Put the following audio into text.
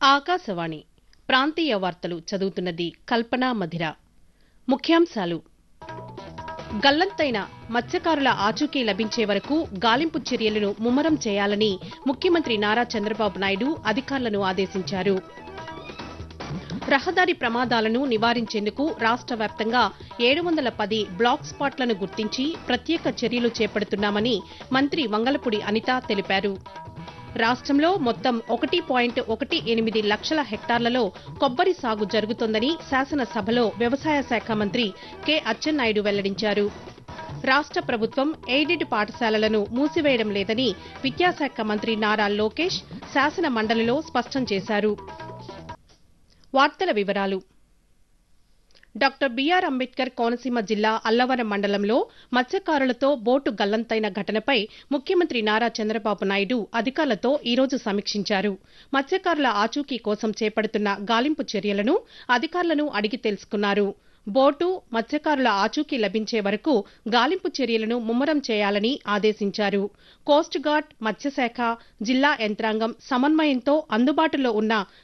ఆకాశవాణి ప్రాంతీయ వార్తలు చదువుతున్నది కల్పనా మధిర ముఖ్యాంశాలు గల్లంతైన మత్స్యకారుల ఆచూకీ లభించే వరకు గాలింపు చర్యలను ముమ్మరం చేయాలని ముఖ్యమంత్రి నారా చంద్రబాబు నాయుడు అధికారులను ఆదేశించారు రహదారి ప్రమాదాలను నివారించేందుకు రాష్ట వ్యాప్తంగా ఏడు వందల పది బ్లాక్ స్పాట్లను గుర్తించి ప్రత్యేక చర్యలు చేపడుతున్నామని మంత్రి వంగలపూడి అనిత తెలిపారు రాష్టంలో మొత్తం ఒకటి పాయింట్ ఒకటి ఎనిమిది లక్షల హెక్టార్లలో కొబ్బరి సాగు జరుగుతోందని శాసనసభలో వ్యవసాయ శాఖ మంత్రి కె అచ్చెన్నాయుడు వెల్లడించారు రాష్ట ప్రభుత్వం ఎయిడెడ్ పాఠశాలలను మూసివేయడం లేదని విద్యాశాఖ మంత్రి నారా లోకేష్ శాసన మండలిలో స్పష్టం చేశారు వార్తల వివరాలు డాక్టర్ బీఆర్ అంబేద్కర్ కోనసీమ జిల్లా అల్లవరం మండలంలో మత్స్యకారులతో బోటు గల్లంతైన ఘటనపై ముఖ్యమంత్రి నారా చంద్రబాబు నాయుడు అధికారులతో ఈరోజు సమీక్షించారు మత్స్యకారుల ఆచూకీ కోసం చేపడుతున్న గాలింపు చర్యలను అధికారులను అడిగి తెలుసుకున్నారు బోటు మత్స్యకారుల ఆచూకీ లభించే వరకు గాలింపు చర్యలను ముమ్మరం చేయాలని ఆదేశించారు కోస్ట్ గార్డ్ మత్స్యశాఖ జిల్లా యంత్రాంగం సమన్వయంతో అందుబాటులో ఉన్న